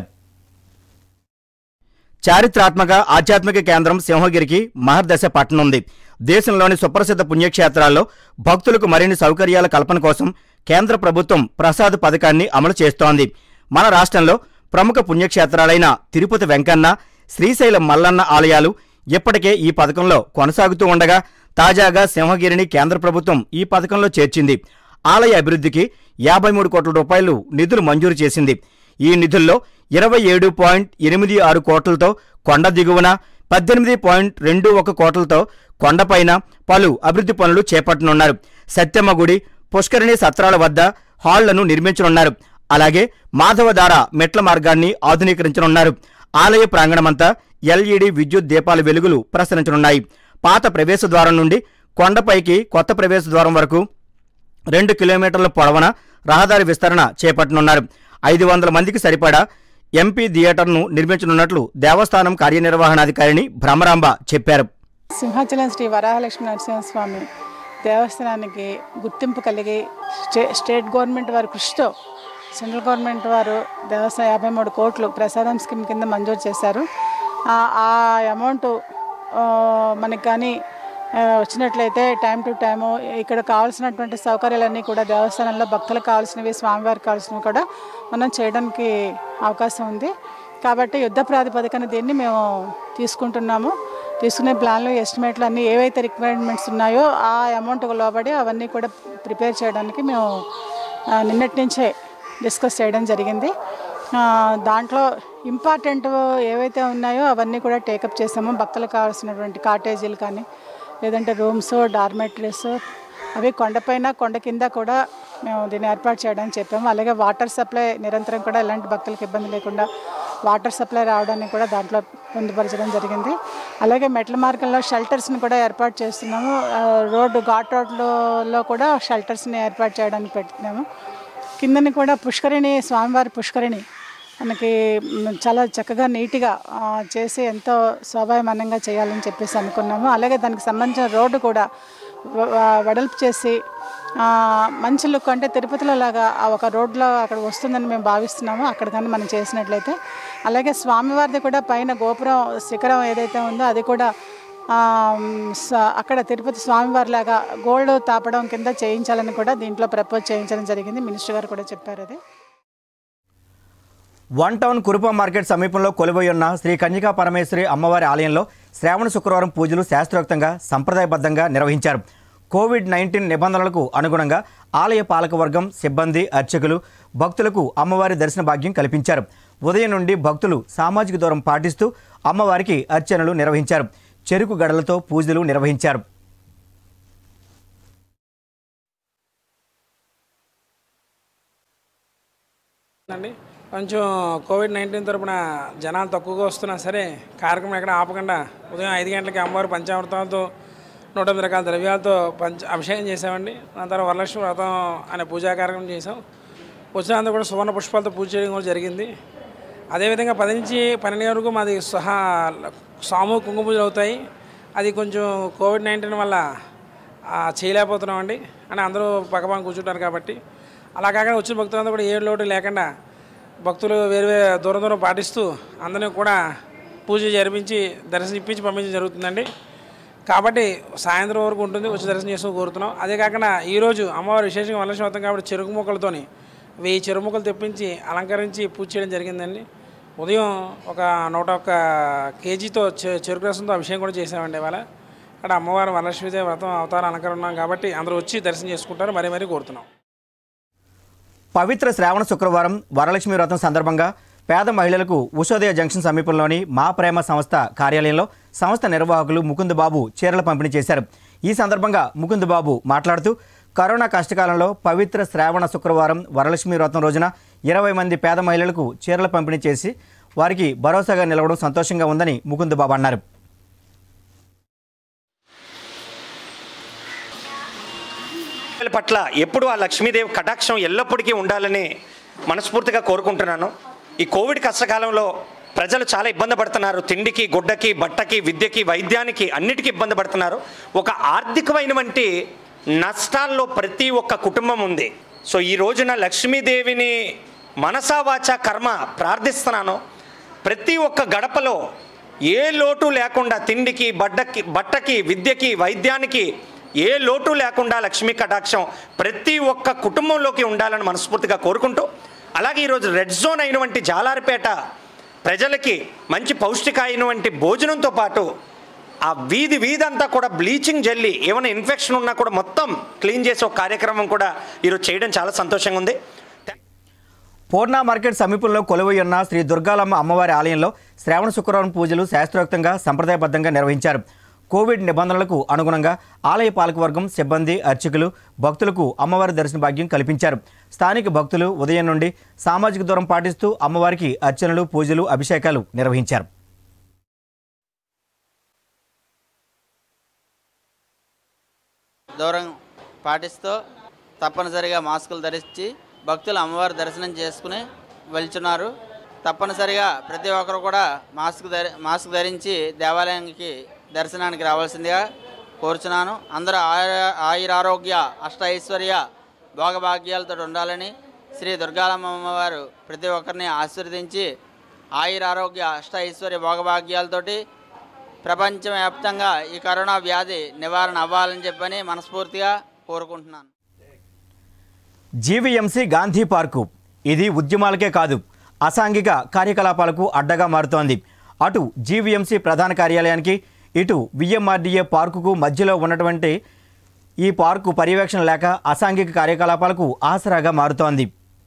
చారిత్రాత్మక ఆధ్యాత్మిక కేంద్రం సింహగిరికి మహర్దశ పట్టనుంది దేశంలోని సుప్రసిద్ధ పుణ్యక్షేత్రాల్లో భక్తులకు మరిన్ని సౌకర్యాల కల్పన కోసం కేంద్ర ప్రభుత్వం ప్రసాద్ పథకాన్ని అమలు చేస్తోంది మన రాష్ట్రంలో ప్రముఖ పుణ్యక్షేత్రాలైన తిరుపతి వెంకన్న శ్రీశైలం మల్లన్న ఆలయాలు ఇప్పటికే ఈ పథకంలో కొనసాగుతూ ఉండగా తాజాగా సింహగిరిని కేంద్ర ప్రభుత్వం ఈ పథకంలో చేర్చింది ఆలయ అభివృద్ధికి యాభై మూడు కోట్ల రూపాయలు నిధులు మంజూరు చేసింది ఈ నిధుల్లో ఇరవై ఏడు పాయింట్ ఎనిమిది ఆరు కోట్లతో కొండ దిగువన పద్దెనిమిది పాయింట్ రెండు ఒక కోట్లతో కొండపైన పలు అభివృద్ధి పనులు చేపట్టనున్నారు సత్యమ్మ గుడి పుష్కరిణి సత్రాల వద్ద హాళ్లను నిర్మించనున్నారు అలాగే మాధవధార మెట్ల మార్గాన్ని ఆధునీకరించనున్నారు ఆలయ ప్రాంగణమంతా ఎల్ఈడి విద్యుత్ దీపాల వెలుగులు ప్రసరించనున్నాయి పాత ప్రవేశ ద్వారం నుండి కొండపైకి కొత్త ప్రవేశ ద్వారం వరకు రెండు కిలోమీటర్ల పొడవున రహదారి విస్తరణ చేపట్టనున్నారు ఐదు వందల మందికి సరిపడా ఎంపీ థియేటర్ను నిర్మించనున్నట్లు దేవస్థానం కార్యనిర్వహణాధికారిని భ్రమరాంబ చెప్పారు సింహాచలం శ్రీ వరాహలక్ష్మి నరసింహస్వామి దేవస్థానానికి గుర్తింపు కలిగి స్టే స్టేట్ గవర్నమెంట్ వారి కృషితో సెంట్రల్ గవర్నమెంట్ వారు దేవస్థానం యాభై మూడు కోట్లు ప్రసాదం స్కీమ్ కింద మంజూరు చేశారు ఆ- ఆ అమౌంట్ మనకి కానీ ఆ, వచ్చినట్లయితే టైం టు టైము ఇక్కడ కావాల్సినటువంటి సౌకర్యాలన్నీ కూడా దేవస్థానంలో భక్తులకు కావాల్సినవి స్వామివారికి కావాల్సినవి కూడా మనం చేయడానికి అవకాశం ఉంది కాబట్టి యుద్ధ ప్రాతిపదికన దీన్ని మేము తీసుకుంటున్నాము తీసుకునే ప్లాన్లు ఎస్టిమేట్లు అన్నీ ఏవైతే రిక్వైర్మెంట్స్ ఉన్నాయో ఆ అమౌంట్ లోబడి అవన్నీ కూడా ప్రిపేర్ చేయడానికి మేము ఆ, నిన్నటి నుంచే డిస్కస్ చేయడం జరిగింది ఆ, దాంట్లో ఇంపార్టెంట్ ఏవైతే ఉన్నాయో అవన్నీ కూడా టేకప్ చేసాము భక్తులకు కావాల్సినటువంటి కాటేజీలు కానీ లేదంటే రూమ్స్ డార్మెటరీస్ అవి కొండపైన కొండ కింద కూడా మేము దీన్ని ఏర్పాటు చేయడానికి చెప్పాము అలాగే వాటర్ సప్లై నిరంతరం కూడా ఎలాంటి భక్తులకు ఇబ్బంది లేకుండా వాటర్ సప్లై రావడానికి కూడా దాంట్లో పొందుపరచడం జరిగింది అలాగే మెట్ల మార్గంలో షెల్టర్స్ని కూడా ఏర్పాటు చేస్తున్నాము ఆ, రోడ్డు ఘాట్ రోడ్లో కూడా షెల్టర్స్ని ఏర్పాటు చేయడానికి పెడుతున్నాము కిందని కూడా పుష్కరిణి స్వామివారి పుష్కరిణి మనకి మ్, చాలా చక్కగా నీట్గా ఆ, చేసి ఎంతో శోభాయమానంగా చేయాలని చెప్పేసి అనుకున్నాము అలాగే దానికి సంబంధించిన రోడ్డు కూడా వ- వ- వెడల్పు చేసి ఆ, మంచి లుక్ అంటే తిరుపతిలో లాగా ఆ ఒక రోడ్లో అక్కడ వస్తుందని మేము భావిస్తున్నాము అక్కడ కానీ మనం చేసినట్లయితే అలాగే స్వామివారిది కూడా పైన గోపురం శిఖరం ఏదైతే ఉందో అది కూడా ఆ, స- అక్కడ తిరుపతి స్వామివారి లాగా గోల్డ్ తాపడం కింద చేయించాలని కూడా దీంట్లో ప్రపోజ్ చేయించడం జరిగింది మినిస్టర్ గారు కూడా చెప్పారు అది వన్ టౌన్ కురుప మార్కెట్ సమీపంలో కొలువై ఉన్న శ్రీ కన్యకా పరమేశ్వరి అమ్మవారి ఆలయంలో శ్రావణ శుక్రవారం పూజలు శాస్త్రోక్తంగా సంప్రదాయబద్ధంగా నిర్వహించారు కోవిడ్ నైన్టీన్ నిబంధనలకు అనుగుణంగా ఆలయ పాలకవర్గం సిబ్బంది అర్చకులు భక్తులకు అమ్మవారి దర్శన భాగ్యం కల్పించారు ఉదయం నుండి భక్తులు సామాజిక దూరం పాటిస్తూ అమ్మవారికి అర్చనలు నిర్వహించారు చెరుకు గడలతో పూజలు నిర్వహించారు అండి కొంచెం కోవిడ్ నైన్టీన్ తరపున జనాలు తక్కువగా వస్తున్నా సరే కార్యక్రమం ఎక్కడ ఆపకుండా ఉదయం ఐదు గంటలకి అమ్మవారు పంచామృతాలతో నూట ఎనిమిది రకాల ద్రవ్యాలతో పంచ అభిషేకం చేసామండి దాని తర్వాత వరలక్ష్మి వ్రతం అనే పూజా కార్యక్రమం చేసాం వచ్చినందుకు కూడా సువర్ణ పుష్పాలతో పూజ చేయడం కూడా జరిగింది అదేవిధంగా పది నుంచి పన్నెండు వరకు మాది సహా సామూహిక కుంకుమ పూజలు అవుతాయి అది కొంచెం కోవిడ్ నైన్టీన్ వల్ల ఆ, చేయలేకపోతున్నామండి అని అందరూ పక్కపక్కన కూర్చుంటారు కాబట్టి అలా కాకుండా వచ్చిన భక్తులందరూ కూడా ఏ లోటు లేకుండా భక్తులు వేరు వేరు దూరం దూరం పాటిస్తూ అందరినీ కూడా పూజ జరిపించి దర్శనం ఇప్పించి పంపించడం జరుగుతుందండి కాబట్టి సాయంత్రం వరకు ఉంటుంది వచ్చి దర్శనం చేసుకుని కోరుతున్నాం అదే కాకుండా ఈరోజు అమ్మవారు విశేషంగా వరలక్ష్మి వ్రతం కాబట్టి చెరుకు మొక్కలతోని వెయ్యి చెరుకు మొక్కలు తెప్పించి అలంకరించి పూజ చేయడం జరిగిందండి ఉదయం ఒక నూట ఒక్క కేజీతో చె- చెరుకు రసంతో అభిషేకం కూడా చేసామండి ఇవాళ అక్కడ అమ్మవారు వరలక్ష్మీదేవి వ్రతం అవతార అలంకరణ ఉన్నాం కాబట్టి అందరూ వచ్చి దర్శనం చేసుకుంటారు మరీ మరీ కోరుతున్నాం పవిత్ర శ్రావణ శుక్రవారం వరలక్ష్మి వ్రతం సందర్భంగా పేద మహిళలకు ఉషోదయ జంక్షన్ సమీపంలోని మా ప్రేమ సంస్థ కార్యాలయంలో సంస్థ నిర్వాహకులు ముకుందబాబు చీరల పంపిణీ చేశారు ఈ సందర్భంగా ముకుందబాబు మాట్లాడుతూ కరోనా కష్టకాలంలో పవిత్ర శ్రావణ శుక్రవారం వరలక్ష్మి వ్రతం రోజున ఇరవై మంది పేద మహిళలకు చీరల పంపిణీ చేసి వారికి భరోసాగా నిలవడం సంతోషంగా ఉందని ముకుందబాబు అన్నారు పిల్లల పట్ల ఎప్పుడు ఆ లక్ష్మీదేవి కటాక్షం ఎల్లప్పటికీ ఉండాలని మనస్ఫూర్తిగా కోరుకుంటున్నాను ఈ కోవిడ్ కష్టకాలంలో ప్రజలు చాలా ఇబ్బంది పడుతున్నారు తిండికి గుడ్డకి బట్టకి విద్యకి వైద్యానికి అన్నిటికీ ఇబ్బంది పడుతున్నారు ఒక ఆర్థికమైనటువంటి నష్టాల్లో ప్రతి ఒక్క కుటుంబం ఉంది సో ఈ రోజున లక్ష్మీదేవిని మనసా వాచ కర్మ ప్రార్థిస్తున్నాను ప్రతి ఒక్క గడపలో ఏ లోటు లేకుండా తిండికి బడ్డకి బట్టకి విద్యకి వైద్యానికి ఏ లోటు లేకుండా లక్ష్మీ కటాక్షం ప్రతి ఒక్క కుటుంబంలోకి ఉండాలని మనస్ఫూర్తిగా కోరుకుంటూ అలాగే ఈరోజు రెడ్ జోన్ అయినటువంటి జాలారిపేట ప్రజలకి మంచి పౌష్టిక అయినటువంటి భోజనంతో పాటు ఆ వీధి వీధి అంతా కూడా బ్లీచింగ్ జల్లి ఏమైనా ఇన్ఫెక్షన్ ఉన్నా కూడా మొత్తం క్లీన్ చేసే ఒక కార్యక్రమం కూడా ఈరోజు చేయడం చాలా సంతోషంగా ఉంది పూర్ణ మార్కెట్ సమీపంలో కొలువై ఉన్న శ్రీ దుర్గాలమ్మ అమ్మవారి ఆలయంలో శ్రావణ శుక్రవారం పూజలు శాస్త్రోక్తంగా సంప్రదాయబద్ధంగా నిర్వహించారు కోవిడ్ నిబంధనలకు అనుగుణంగా ఆలయ పాలకవర్గం సిబ్బంది అర్చకులు భక్తులకు అమ్మవారి దర్శన భాగ్యం కల్పించారు స్థానిక భక్తులు ఉదయం నుండి సామాజిక దూరం పాటిస్తూ అమ్మవారికి అర్చనలు పూజలు అభిషేకాలు నిర్వహించారు దూరం పాటిస్తూ తప్పనిసరిగా మాస్కులు ధరించి భక్తులు అమ్మవారి దర్శనం చేసుకుని వెళ్తున్నారు తప్పనిసరిగా ప్రతి ఒక్కరు కూడా మాస్క్ ధరి మాస్క్ ధరించి దేవాలయానికి దర్శనానికి రావాల్సిందిగా కోరుచున్నాను అందరూ ఆయుర ఆయురారోగ్య అష్ట ఐశ్వర్య భోగభాగ్యాలతో ఉండాలని శ్రీ దుర్గాలమ్మ అమ్మవారు ప్రతి ఒక్కరిని ఆశీర్వదించి ఆయురారోగ్య అష్ట ఐశ్వర్య భోగభాగ్యాలతోటి ప్రపంచవ్యాప్తంగా ఈ కరోనా వ్యాధి నివారణ అవ్వాలని చెప్పని మనస్ఫూర్తిగా కోరుకుంటున్నాను జీవీఎంసీ గాంధీ పార్కు ఇది ఉద్యమాలకే కాదు అసాంఘిక కార్యకలాపాలకు అడ్డగా మారుతోంది అటు జీవీఎంసీ ప్రధాన కార్యాలయానికి ఇటు విఎంఆర్డీఏ పార్కుకు మధ్యలో ఉన్నటువంటి ఈ పార్కు పర్యవేక్షణ లేక అసాంఘిక కార్యకలాపాలకు ఆసరాగా మారుతోంది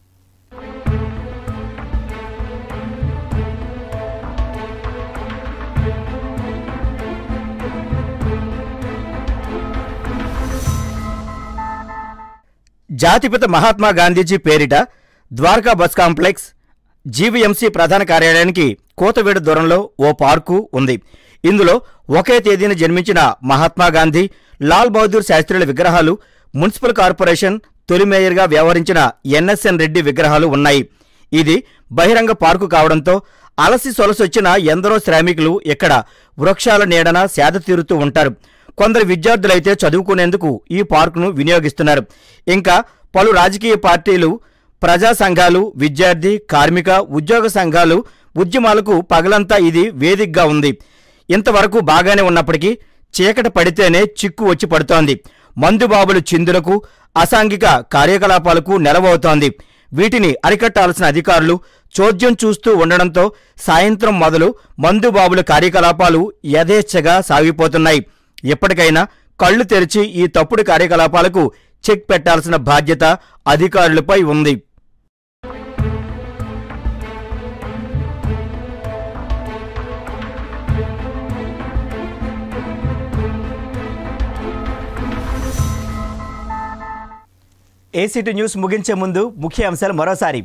జాతిపిత మహాత్మా గాంధీజీ పేరిట ద్వారకా బస్ కాంప్లెక్స్ జీవీఎంసీ ప్రధాన కార్యాలయానికి కోతవేడు దూరంలో ఓ పార్కు ఉంది ఇందులో ఒకే తేదీన జన్మించిన మహాత్మా గాంధీ లాల్ బహదూర్ శాస్త్రుల విగ్రహాలు మున్సిపల్ కార్పొరేషన్ తొలి మేయర్గా వ్యవహరించిన ఎన్ఎస్ఎన్ రెడ్డి విగ్రహాలు ఉన్నాయి ఇది బహిరంగ పార్కు కావడంతో అలసి సొలసొచ్చిన ఎందరో శ్రామికులు ఇక్కడ వృక్షాల నీడన సేద తీరుతూ ఉంటారు కొందరు విద్యార్థులైతే చదువుకునేందుకు ఈ పార్కును వినియోగిస్తున్నారు ఇంకా పలు రాజకీయ పార్టీలు ప్రజా సంఘాలు విద్యార్థి కార్మిక ఉద్యోగ సంఘాలు ఉద్యమాలకు పగలంతా ఇది వేదికగా ఉంది ఇంతవరకు బాగానే ఉన్నప్పటికీ చీకటి పడితేనే చిక్కు వచ్చి పడుతోంది మందుబాబులు చిందులకు అసాంఘిక కార్యకలాపాలకు నెలవవుతోంది వీటిని అరికట్టాల్సిన అధికారులు చోద్యం చూస్తూ ఉండడంతో సాయంత్రం మొదలు మందుబాబుల కార్యకలాపాలు యథేచ్ఛగా సాగిపోతున్నాయి ఎప్పటికైనా కళ్ళు తెరిచి ఈ తప్పుడు కార్యకలాపాలకు చెక్ పెట్టాల్సిన బాధ్యత అధికారులపై ఉంది ఏసీటీ న్యూస్ ముగించే ముందు ముఖ్య అంశాలు మరోసారి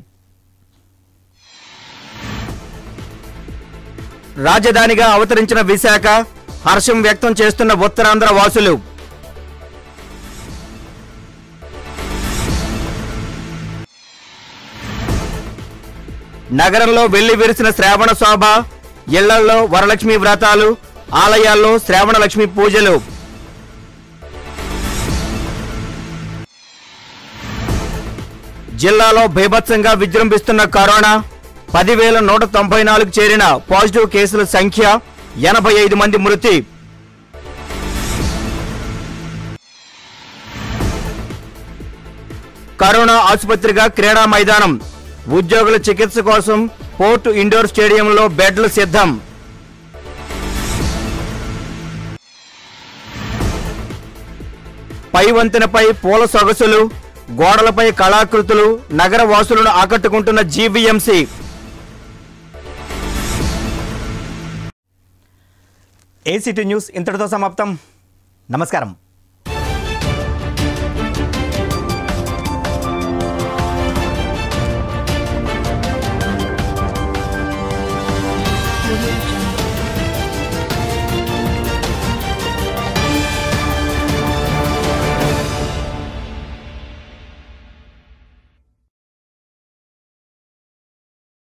రాజధానిగా అవతరించిన విశాఖ హర్షం వ్యక్తం చేస్తున్న ఉత్తరాంధ్ర వాసులు నగరంలో వెళ్లి విరిసిన శ్రావణ శోభ ఇళ్లల్లో వరలక్ష్మి వ్రతాలు ఆలయాల్లో శ్రావణ లక్ష్మి పూజలు జిల్లాలో బీభత్సంగా విజృంభిస్తున్న కరోనా పదివేల నూట తొంభై నాలుగు చేరిన పాజిటివ్ కేసుల సంఖ్య ఎనభై ఐదు మంది మృతి కరోనా ఆసుపత్రిగా క్రీడా మైదానం ఉద్యోగుల చికిత్స కోసం పోర్టు ఇండోర్ స్టేడియంలో బెడ్లు సిద్ధం పై వంతెనపై పూల సొగసులు గోడలపై కళాకృతులు నగర వాసులను ఆకట్టుకుంటున్న జీవీఎంసీ ఏసీటీ న్యూస్ ఇంతటితో సమాప్తం నమస్కారం Audio